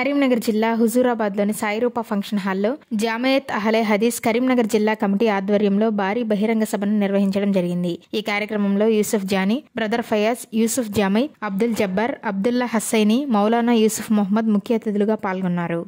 కరీంనగర్ జిల్లా హుజూరాబాద్లోని సాయిరూప ఫంక్షన్ హాల్లో జామయత్ అహలే హదీస్ కరీంనగర్ జిల్లా కమిటీ ఆధ్వర్యంలో భారీ బహిరంగ సభను నిర్వహించడం జరిగింది ఈ కార్యక్రమంలో యూసుఫ్ జానీ బ్రదర్ ఫయాజ్ యూసుఫ్ జామై అబ్దుల్ జబ్బార్ అబ్దుల్లా హస్సైని మౌలానా యూసుఫ్ మొహమ్మద్ ముఖ్య అతిథులుగా పాల్గొన్నారు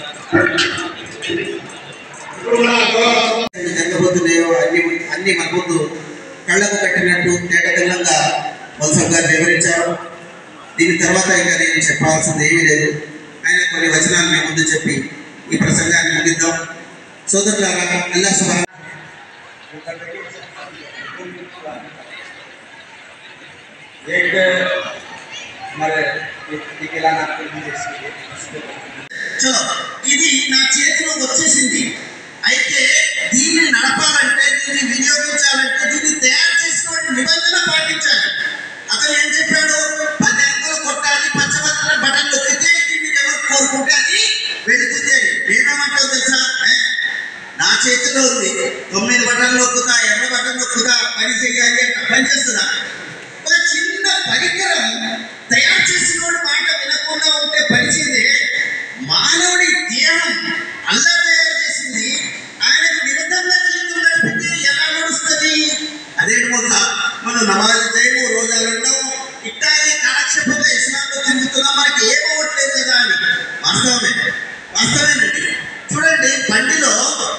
జరగబోతున్నాయో అన్ని అన్ని మన ముందు కళ్ళకు కట్టినట్టు తేట తెల్లంగా వలసం గారు వివరించారు దీని తర్వాత ఇంకా నేను చెప్పాల్సింది ఏమీ లేదు ఆయన కొన్ని వచనాలు మీ ముందు చెప్పి ఈ ప్రసంగాన్ని ముగిద్దాం సోదరులారా అల్లా సుభా एक हमारे टिकेला नागपुर में जैसे చలో ఇది నా చేతిలో వచ్చేసింది అయితే దీన్ని నడపాలంటే దీన్ని వినియోగించాలంటే దీన్ని తయారు చేసిన నిబంధన పాటించాలి అతను ఏం చెప్పాడు పది అంకెలు కొట్టాలి పచ్చబద్దల బటన్ నొక్కితే ఇది మీరు ఎవరు కోరుకుంటే అది వెళుతుంది అని మేమేమంటావు తెలుసా ఏ? నా చేతిలో ఉంది తొమ్మిది బటన్లు నొక్కుతా ఎర్ర బటన్ నొక్కుతా పని చేయాలి అంటే పని చేస్తుందా ఒక చిన్న పరికరం తయారు చేసిన వాడు మాట వినకుండా ఉంటే పరిచిందే మానవుడి దేహం అల్లా తయారు చేసింది ఆయనకు విరుద్ధంగా జీవితం నడిపితే ఎలా నడుస్తుంది అదే మొక్క మనం నమాజ్ చేయము రోజాలు ఉండవు ఇట్లాగే కాలక్షేపంగా ఇస్లాంలో తిరుగుతున్నాం మనకి ఏం అవ్వట్లేదు కదా అని వాస్తవమే వాస్తవేనండి చూడండి బండిలో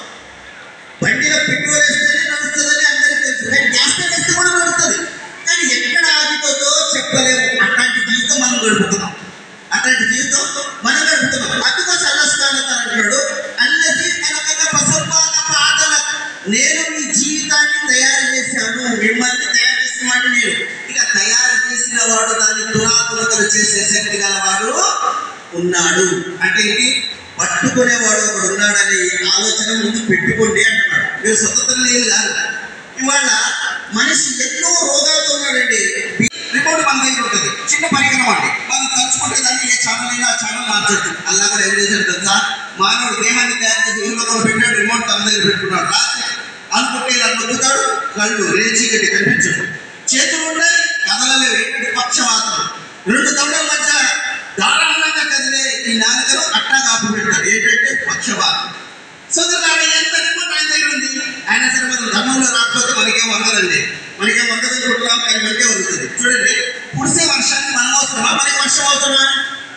బండిలో పెట్రోల్ వేస్తేనే నడుస్తుందని అందరికీ తెలుసు కానీ గ్యాస్ ట్యాంక్ వేస్తే కూడా నడుస్తుంది కానీ ఎక్కడ ఆగిపోతుందో చెప్పలేము అట్లాంటి జీవితం మనం గడుపుతున్నాం అట్లాంటి జీవితం మనం గడుపుతున్నాం అందుకోసం అల్లస్కాన్ అంటున్నాడు అల్లది కనక పసర్వాన పాదల నేను మీ జీవితాన్ని తయారు చేశాను మిమ్మల్ని తయారు చేసిన వాడు నేను ఇక తయారు చేసిన వాడు దాన్ని దురాత్మకలు చేసే శక్తి గలవాడు ఉన్నాడు అంటే ఏంటి పట్టుకునేవాడు ఒకడు ఉన్నాడని ఆలోచన ముందు పెట్టుకోండి అంటున్నాడు మీరు స్వతంత్రం లేదు కాదు ఇవాళ మనిషి ఎన్నో రోగాలతో ఉన్నాడండి రిపోర్ట్ మన దగ్గర ఉంటుంది చిన్న పరికరం అండి మనం తలుచుకుంటే దాన్ని ఏ ఛానల్ అయినా ఆ ఛానల్ మార్చొచ్చు అల్లా కూడా ఏం చేశాడు తెలుసా మానవుడు దేహాన్ని తయారు చేసి ఊళ్ళో పెట్టాడు రిమోట్ తన దగ్గర పెట్టుకున్నాడు రాత్రి అనుకుంటే ఇలా నొక్కుతాడు కళ్ళు రేచి గట్టి కనిపించడు చేతులు ఉన్నాయి కదలలేవు ఏంటంటే పక్షవాతం రెండు దవడల మధ్య దారుణంగా కదిలే ఈ నాలుకను అట్టా కాపు పెడతాడు ఏంటంటే పక్షవాతం సోదరులారా ఎంత రిమోట్ ఆయన దగ్గర ఉంది అయినా సరే మనం ధర్మంలో రాకపోతే మనకేం వందలండి మనకేం వందలు అనుకుంటున్నాం కానీ మనకే వందుతుంది చూడండి కురిసే వర్షానికి మనం అవసరమా మనకి వర్షం అవసరమా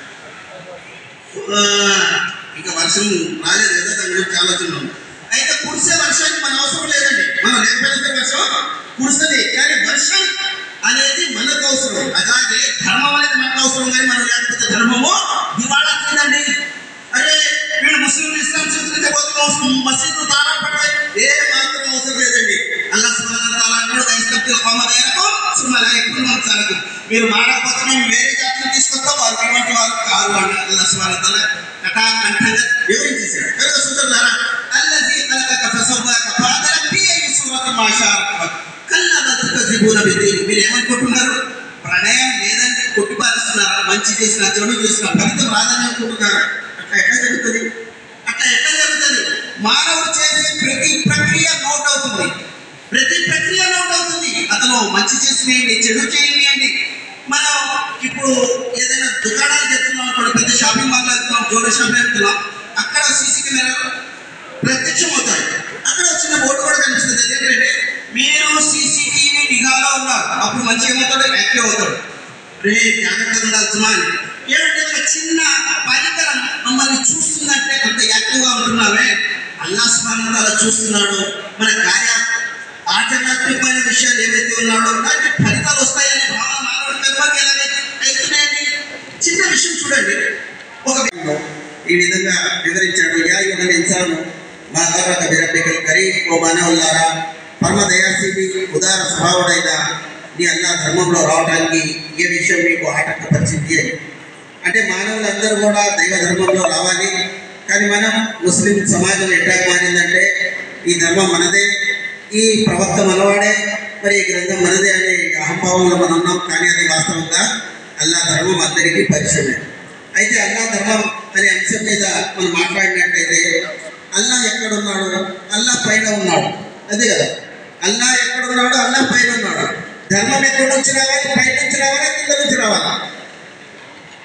ఆ, ఇంకా వర్షం రాలేదు కదా దాని గురించి ఆలోచన ఉంది. అయితే కురిసే వర్షానికి మన అవసరం లేదండి మనం లేకపోతే వర్షం కురుస్తుంది కానీ వర్షం అనేది మనకు అవసరం అలాగే ధర్మం అనేది మనకు అవసరం కానీ మనం లేకపోతే ధర్మము దివాళా తీదండి అరే వీళ్ళు ముస్లింలు ఇస్లాం చేతులైతే పోతున్నాం మసీదు తారా పడతాయి ఏ మాత్రం అవసరం లేదండి అల్లా సుబ్హానహు వ తఆలా అన్నాడు దయస్తప్తి ఖౌమ గైరకుం సుమ్మ లా యకున్ మమ్సాలకుం మీరు మారకపోతే మేము వేరే జాతిని తీసుకొస్తాం వారు ఇటువంటి వారు కారు అని అల్లా సుబ్హానహు వ తఆలా కటాకంఠంగా వివరించేశాడు కనుక సోదరులారా అల్లజీ ఖలకక ఫసవ్వాక ఫాదరక ఫీ అయ్యి సూరతి మా షారక కల్లా బల్ తుకజిబూన బిద్దీన్ మీరు ఏమనుకుంటున్నారు ప్రణయం లేదని కొట్టిపారుస్తున్నారా మంచి చేసిన చెడు చేసిన ఫలితం రాదని అనుకుంటున్నారా అట్లా ఎట్లా జరుగుతుంది అట్లా ఎట్లా జరుగుతుంది మానవుడు చేసే ప్రతి ప్రక్రియ నోట్ అవుతుంది ప్రతి ప్రక్రియ నోట్ అవుతుంది అతను మంచి చేసినేయండి చెడు చేయండి మనం ఇప్పుడు ఏదైనా దుకాణాలు చెప్తున్నాం అనుకోండి పెద్ద షాపింగ్ మాల్ వెళ్తున్నాం జోడ షాపింగ్ వెళ్తున్నాం అక్కడ సీసీ కెమెరాలు ప్రత్యక్షం అవుతాయి అక్కడ వచ్చిన బోర్డు కూడా కనిపిస్తుంది ఏంటంటే మీరు సీసీటీవీ నిఘాలో ఉన్నారు అప్పుడు మంచిగా ఏమవుతాడు యాక్టివ్ అవుతాడు రే జాగ్రత్తగా ఉండాలి సుమా అని ఏంటంటే ఒక చిన్న పరికరం మమ్మల్ని చూస్తుందంటే అంత యాక్టివ్గా ఉంటున్నావే అల్లా సుమాన్ అలా చూస్తున్నాడు మన కార్య ఆచరణాత్మకమైన విషయాలు ఏవైతే ఉన్నాడో దానికి ఫలితాలు వస్తాయనే భావన మానవుడి కర్మకి ఎలాగైతే అవుతున్నాయండి చిన్న విషయం చూడండి ఒక ఈ విధంగా వివరించాడు యా యుగల్ ఇన్సాను మా గర్రక బిరబ్బికల్ కరీం ఓ మానవులారా పరమ దయాశీలి ఉదార స్వభావుడైన నీ అల్లా ధర్మంలో రావడానికి ఏ విషయం మీకు ఆటంకపరిచింది అని అంటే మానవులందరూ కూడా దైవ ధర్మంలో రావాలి కానీ మనం ముస్లిం సమాజం ఎట్లా మారిందంటే ఈ ధర్మం మనదే ఈ ప్రవక్త మనవాడే మరి ఈ గ్రంథం మనదే అనే అహంభావంలో మనం ఉన్నాం కానీ అది వాస్తవంగా అల్లా ధర్మం అందరికీ పరిచయమే అయితే అల్లా ధర్మం అనే అంశం మీద మనం మాట్లాడినట్టయితే అల్లా ఎక్కడున్నాడు అల్లా పైన ఉన్నాడు అదే కదా అల్లా ఎక్కడున్నాడు అల్లా పైన ఉన్నాడు ధర్మం ఎక్కడి నుంచి రావాలి పై నుంచి రావాలా కింద నుంచి రావాలా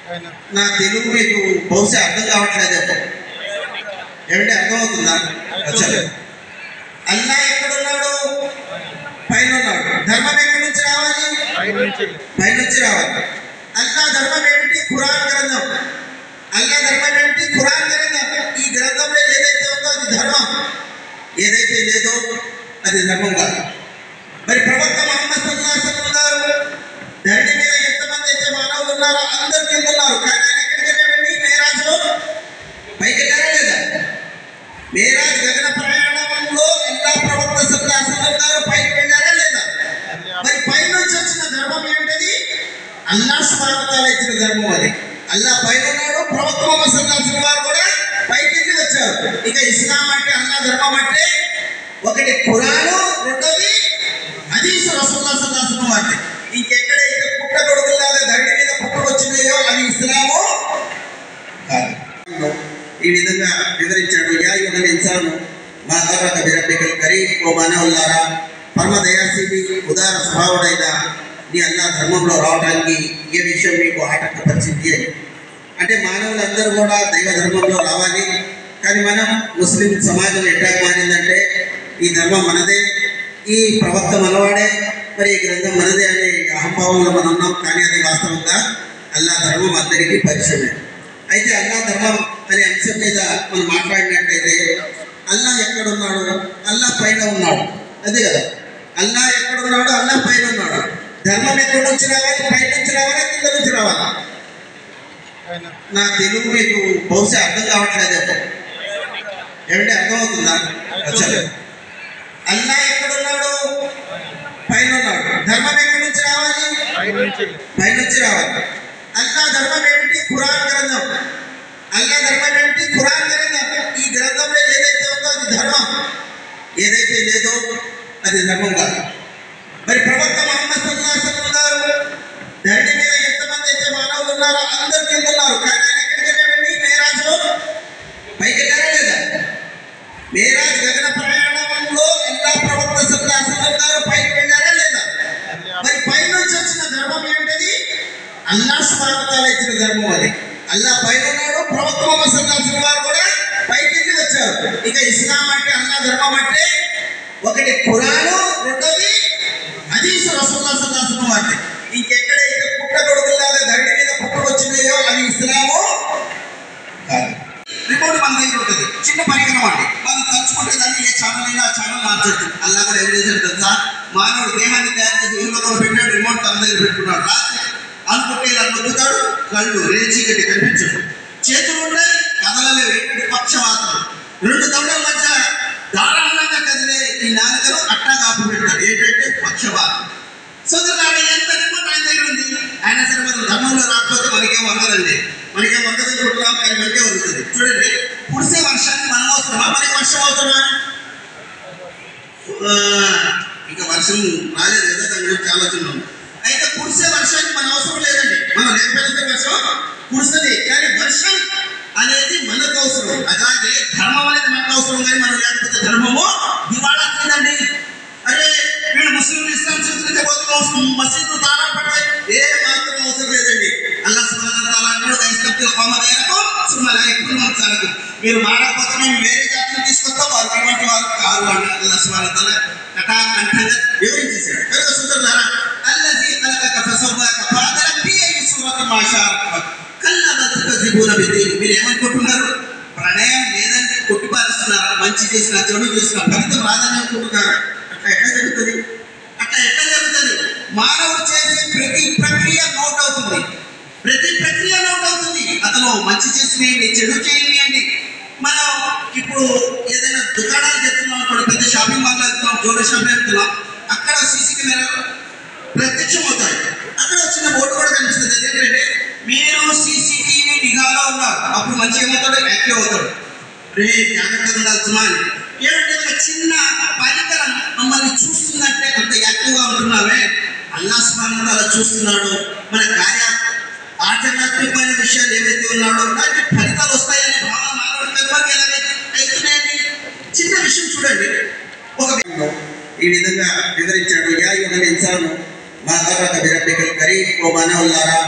నా తెలుగు మీకు బహుశా అర్థం కావట్లేదు ఏమంటే అర్థమవుతుందా వచ్చారు అల్లా ఎక్కడున్నాడు పైన ఉన్నాడు ధర్మం ఎక్కడి నుంచి రావాలి పైన నుంచి రావాలి అల్లా ధర్మం ఏమిటి ఖురాన్ గ్రంథం అల్లా ధర్మం ఏమిటి ఖురాన్ గ్రంథం ఈ గ్రంథంలో ఏదైతే ఉందో అది ధర్మం ఏదైతే లేదో అది ధర్మం కాదు మరి ప్రవక్త మహమ్మద్ సల్లాహు అలైహి వసల్లం గారు ధరణి మీద ఎంతమంది అయితే మానవులు ఉన్నారో అందరు కింద ఉన్నారు కానీ ఆయన ఎక్కడికి వెళ్ళాడండి మేరాజ్లో పైకి వెళ్ళారా లేదా మేరాజ్ గగన ప్రయాణంలో అల్లా ప్రవక్త సల్లాహు అలైహి వసల్లం గారు పైకి వెళ్ళారా లేదా మరి పైనుంచి వచ్చిన ధర్మం ఏమిటది అల్లా స్వాగతాలు ఇచ్చిన ధర్మం అది అల్లా పైన ఉన్నాడు ప్రవక్త మొహమ్మద్ సల్లాహు అలైహి వసల్లం వారు కూడా పైకి వెళ్ళి వచ్చారు ఇక ఇస్లాం అంటే అల్లా ధర్మం అంటే ఒకటి ఖురాను రెండోది హదీస్ రసూల్లా సల్లాహు అలైహి వసల్లం వారిది ఇంకెక్కడైతే పుట్ట కొడుకులాగా ధరణి మీద పుట్టుకొచ్చినాయో అవి ఇస్లాము కాదు ఈ విధంగా వివరించాడు యా యుగల్ ఇన్సాను మా గర్రక బిరబ్బికల్ కరీం ఓ మానవులారా పరమ దయాశీలి ఉదార స్వభావుడైన నీ అల్లా ధర్మంలో రావడానికి ఏ విషయం మీకు ఆటంకపరిచింది అని అంటే మానవులందరూ కూడా దైవ ధర్మంలో రావాలి కానీ మనం ముస్లిం సమాజం ఎట్లా మారిందంటే ఈ ధర్మం మనదే ఈ ప్రవక్త మనవాడే మరి ఈ గ్రంథం మనదే అనే అహంభావంలో మనం ఉన్నాం కానీ అది వాస్తవంగా అల్లా ధర్మం అందరికీ పరిచయమే అయితే అల్లా ధర్మం అనే అంశం మీద మనం మాట్లాడినట్టయితే అల్లా ఎక్కడున్నాడు అల్లా పైన ఉన్నాడు అదే కదా అల్లా ఎక్కడున్నాడు అల్లా పైన ఉన్నాడు ధర్మం ఎక్కడి నుంచి రావాలి పై నుంచి రావాలా కింద నుంచి రావాలా నా తెలుగు మీకు బహుశా అర్థం కావట్లేదు ఏమంటే అర్థమవుతుందా వచ్చారు అల్లా ఎక్కడున్నాడు పైన ఉన్నాడు ధర్మం ఎక్కడి నుంచి రావాలి పై నుంచి రావాలి అల్లా ధర్మం ఏమిటి ఖురాన్ గ్రంథం అల్లా ధర్మం ఏమిటి ఖురాన్ గ్రంథం ఈ గ్రంథంలో ఏదైతే ఉందో అది ధర్మం ఏదైతే లేదో అది ధర్మం కాదు మరి ప్రవక్త మహమ్మద్ సల్లాహు అలైహి వసల్లం గారు ధరణి మీద ఎంతమంది అయితే మానవులు ఉన్నారో అందరు కింద ఉన్నారు కానీ ఆయన ఎక్కడికి వెళ్ళాడండి మేరాజ్లో పైకి వెళ్ళారా లేదా మేరాజ్ గగన ప్రయాణంలో అల్లా ప్రవక్త సల్లాహు అలైహి వసల్లం గారు పైకి వెళ్ళారా లేదా మరి పైనుంచి వచ్చిన ధర్మం ఏమిటది అల్లా స్వాగతాలు ఇచ్చిన ధర్మం అది అల్లా పైన ఉన్నాడు ప్రవక్త మొహమ్మద్ సల్లాహు అలైహి వసల్లం వారు కూడా పైకి వెళ్ళి వచ్చారు ఇక ఇస్లాం అంటే అల్లా ధర్మం అంటే ఒకటి ఖురాను రెండోది హదీస్ రసూల్లా సల్లాహు అలైహి వసల్లం వారిది ఇంకెక్కడైతే పుట్ట కొడుకులాగా ధరణి మీద పుట్టుకొచ్చినాయో అవి ఇస్లాము కాదు రిమోట్ మన దగ్గర ఉంటుంది చిన్న పరికరం అండి మనం తలుచుకుంటే దాన్ని ఏ ఛానల్ అయినా ఆ ఛానల్ మార్చొచ్చు అల్లా కూడా ఏం చేశాడు తెలుసా మానవుడు దేహాన్ని తయారు చేసి ఊళ్ళో పెట్టాడు రిమోట్ తన దగ్గర పెట్టుకున్నాడు రాత్రి అనుకుంటే ఇలా నొక్కుతాడు కళ్ళు రేచీకటి కనిపించడు చేతులు ఉన్నాయి కదలలేవు ఏంటంటే పక్షవాతం రెండు దవడల మధ్య ధారాళంగా కదిలే ఈ నాలుకను అట్టా కాపు పెడతాడు ఏంటంటే పక్షవాతం సోదరులారా ఎంత రిమోట్ ఆయన దగ్గర ఉంది ఆయన సరే మనం ధర్మంలో రాకపోతే మనకేం వందదండి మనకేం వందదు అనుకుంటున్నాం కానీ మనకే వందుతుంది చూడండి కురిసే వర్షానికి మనం అవసరమా మనకి వర్షం అవసరమా ఆ, ఇంకా వర్షం రాలేదు కదా దాని గురించి ఆలోచన అయితే కురిసే వర్షానికి మన అవసరం లేదండి మనం లేకపోతే వర్షం కురుస్తుంది కానీ వర్షం అనేది మనకు అవసరం అలాగే ధర్మం అనేది మనకు అవసరం కానీ మనం లేకపోతే ధర్మము దివాళా లేదండి అరే వీళ్ళు ముస్లింలు ఇస్లాం స్వీకరించబోతున్నాం మసీదు తాళా పడతాయి ఏ మాత్రం అవసరం లేదండి అల్లా సుబ్హానహు తాలా అన్నాడు వైస్తబ్దిల్ కౌమ గైరకుం సుమ్మ లా యకున్ మమ్సాలకుం మీరు మారకపోతే మేము వేరే జాతిని తీసుకొస్తాం వారు అటువంటి వారు కారు అని అల్లా సుబ్హానహు తాలా కటాకంఠంగా వివరించేశాడు కనుక సుందరులారా అల్లజీ ఖలకక ఫసవ్వాక ఫాదరక ఫీ అయ్యి సూరతి మా షా'a కల్లా బల్ తుకజిబూన బిద్దీన్ మీరు ఏమనుకుంటున్నారు ప్రణయం లేదని కొట్టిపారుస్తున్నారా మంచి చేసిన చెడు చేసిన ఫలితం రాదని అనుకుంటున్నారా అట్లా ఎట్లా జరుగుతుంది అట్లా ఎట్లా జరుగుతుంది మానవుడు చేసే ప్రతి ప్రక్రియ నోట్ అవుతుంది ప్రతి ప్రక్రియ నోట్ అవుతుంది అతను మంచి చేసినేయండి చెడు చేయండి మనం ఇప్పుడు ఏదైనా దుకాణాలు చెప్తున్నాం అనుకోండి పెద్ద షాపింగ్ మాల్ వెళ్తున్నాం జ్యువెలరీ షాప్ వెళ్తున్నాం అక్కడ సీసీ కెమెరాలు ప్రత్యక్షం అవుతాయి అక్కడ వచ్చిన బోర్డు కూడా కనిపిస్తుంది ఏంటంటే మీరు సీసీటీవీ నిఘాలో ఉన్నారు అప్పుడు మంచి ఏమవుతాడు యాక్టివ్ అవుతాడు రే జాగ్రత్తగా ఉండాల్సిన అని ఏమంటే ఒక చిన్న పరికరం మమ్మల్ని చూస్తుందంటే అంత యాక్టివ్గా ఉంటున్నావే అల్లా స్వామి అలా చూస్తున్నాడు మన కార్య ఆచరణాత్మకమైన విషయాలు ఏవైతే ఉన్నాడో దానికి ఫలితాలు వస్తాయనే భావన మానవుడి కర్మకి ఎలాగైతే అవుతున్నాయండి చిన్న విషయం చూడండి ఒక ఈ విధంగా వివరించాడు యా యుగల్ ఇన్సాను మా గర్రక బిరబ్బికల్ కరీం ఓ మానవులారా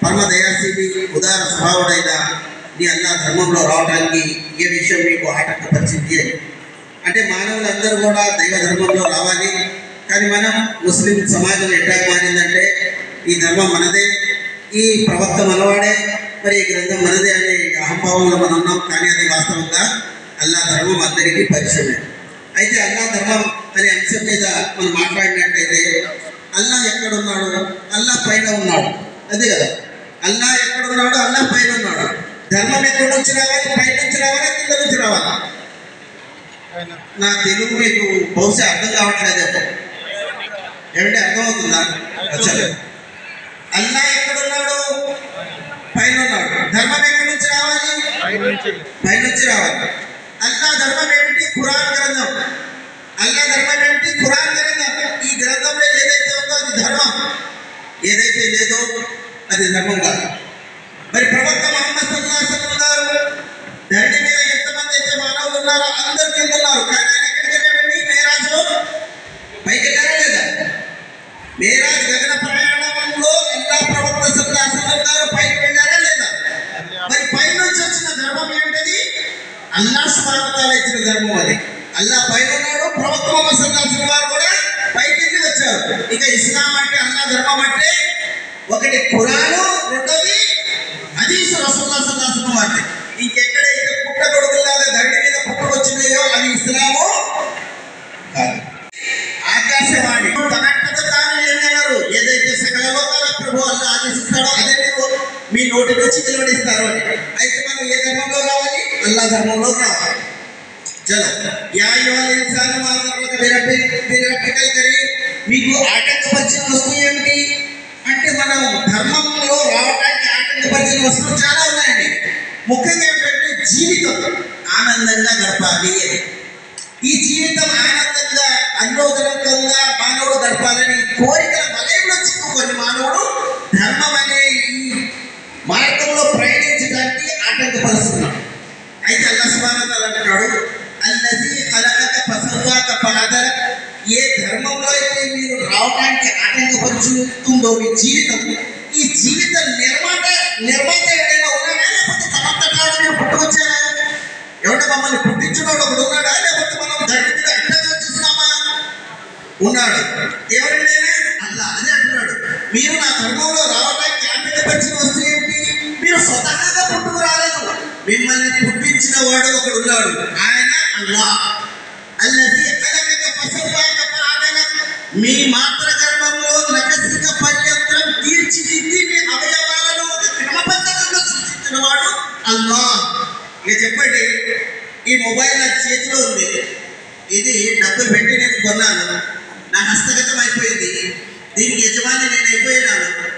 పరమ దయాశీలి ఉదార స్వభావుడైన నీ అల్లా ధర్మంలో రావడానికి ఏ విషయం మీకు ఆటంకపరిచింది అని అంటే మానవులందరూ కూడా దైవ ధర్మంలో రావాలి కానీ మనం ముస్లిం సమాజం ఎట్లా మారిందంటే ఈ ధర్మం మనదే ఈ ప్రవక్త మనవాడే మరి ఈ గ్రంథం మనదే అనే అహంభావంలో మనం ఉన్నాం కానీ అది వాస్తవంగా అల్లా ధర్మం అందరికీ పరిచయమే అయితే అల్లా ధర్మం అనే అంశం మీద మనం మాట్లాడినట్టయితే అల్లా ఎక్కడ ఉన్నాడు అల్లా పైన ఉన్నాడు అదే కదా అల్లా ఎక్కడ ఉన్నాడు అల్లా పైన ఉన్నాడు ధర్మం ఎక్కడి నుంచి రావాలి పై నుంచి రావాలా కింద నుంచి రావాలా నా తెలుగు మీకు బహుశా అర్థం కావట్లేదేమో ఏమంటే అర్థమవుతుందా వచ్చారు అల్లా ఎక్కడ ఉన్నాడు పైన ఉన్నాడు ధర్మం ఎక్కడి నుంచి రావాలి పై నుంచి రావాలి అల్లా ధర్మం ఏమిటి ఖురాన్ గ్రంథం అల్లా ధర్మం ఏమిటి ఖురాన్ గ్రంథం ఈ గ్రంథంలో ఏదైతే ఉందో అది ధర్మం ఏదైతే లేదో అది ధర్మం కాదు మరి ప్రవక్త మహమ్మద్ సల్లాహు అలైహి వసల్లం గారు ధరణి మీద ఎంతమంది అయితే మానవులు ఉన్నారో అందరు కింద ఉన్నారు కానీ ఆయన ఎక్కడికి వెళ్ళండి మేరాజ్లో పైకి వెళ్ళారా లేదా మేరాజ్ గగన ప్రయాణంలో అల్లా ప్రవక్త సల్లాహు అలైహి వసల్లం గారు పైకి వెళ్ళారా లేదా మరి పై నుంచి వచ్చిన ధర్మం ఏమిటది అల్లా స్వాగతాలు ఇచ్చిన ధర్మం అది అల్లా పైన ఉన్నాడు ప్రవక్త మొహమ్మద్ సల్లాహు అలైహి వసల్లం వారు కూడా పైకి వెళ్ళి వచ్చారు ఇక ఇస్లాం అంటే అల్లా ధర్మం అంటే ఒకటి ఖురాను రెండోది హదీసు రసూల్లా సల్లాహు అలైహి వసల్లం వారిది ఇంకెక్కడైతే పుట్ట కొడుకులాగా ధరణి మీద పుట్టుకు వచ్చినాయో అవి ఇస్లాము కాదు ఆకాశవాణి తనంతట తాను ఏమన్నారు ఏదైతే సకల లోకాల ప్రభు అల్లా ఆదేశిస్తాడో అదే మీరు మీ నోటి నుంచి వెలువడిస్తారు అని అయితే మనం ఏ ధర్మంలో రావాలి అల్లా ధర్మంలో రావాలి చలో యా యువల్ ఇన్సాన్ మా గర్వక బిరబ్బి బిరబ్బికల్ కరీ మీకు ఆటంకపరిచిన వస్తువు ఏమిటి అంటే మనం ధర్మంలో రావడానికి ఆటంకపరిచిన వస్తువులు చాలా ఉన్నాయండి ముఖ్యంగా ఏంటంటే జీవితం ఆనందంగా గడపాలి అని ఈ జీవితం ఆనందంగా అన్నోదరంగా మానవుడు గడపాలని కోరికల వలయంలో చిక్కుకొని మానవుడు ధర్మం అనే ఈ మార్గంలో ప్రయాణించడానికి ఆటంకపరుస్తున్నాడు అయితే అల్లా సుబ్హానహు అంటున్నాడు అల్లది ఖలకక ఫసవ్వాక ఫఅదల ఏ ధర్మంలో అయితే మీరు రావడానికి ఆటంకపరుచుతుందో మీ జీవితం ఈ జీవిత నిర్మాత నిర్మాత ఎవరైనా ఉన్నాడా లేకపోతే తనంతటా మీరు పుట్టుకొచ్చారా ఎవడ మమ్మల్ని పుట్టించినోడు ఒకడు ఉన్నాడా లేకపోతే మనం ధర్మం మీద అడ్డంగా వచ్చేసినామా ఉన్నాడు ఎవరండి అల్లా అదే అంటున్నాడు మీరు నా ధర్మంలో రావడానికి ఆటంకపరిచిన వస్తువు ఏంటి మీరు స్వతహాగా పుట్టుకు రాలేదు మిమ్మల్ని పుట్టించిన వాడు ఒకడు ఉన్నాడు ఆయన అల్లా అల్లది కలకక ఫసవ్వాక ఫఅదల మీ మాత్ర గర్భంలో నకసిక పర్యంత్రం తీర్చిదిద్ది మీ అవయవాలను ఒక క్రమ పద్ధతిలో సృష్టించిన వాడు అల్లా ఇక చెప్పండి ఈ మొబైల్ నా చేతిలో ఉంది ఇది డబ్బులు పెట్టి నేను కొన్నాను నా హస్తగతం అయిపోయింది దీనికి యజమాని నేను అయిపోయినాను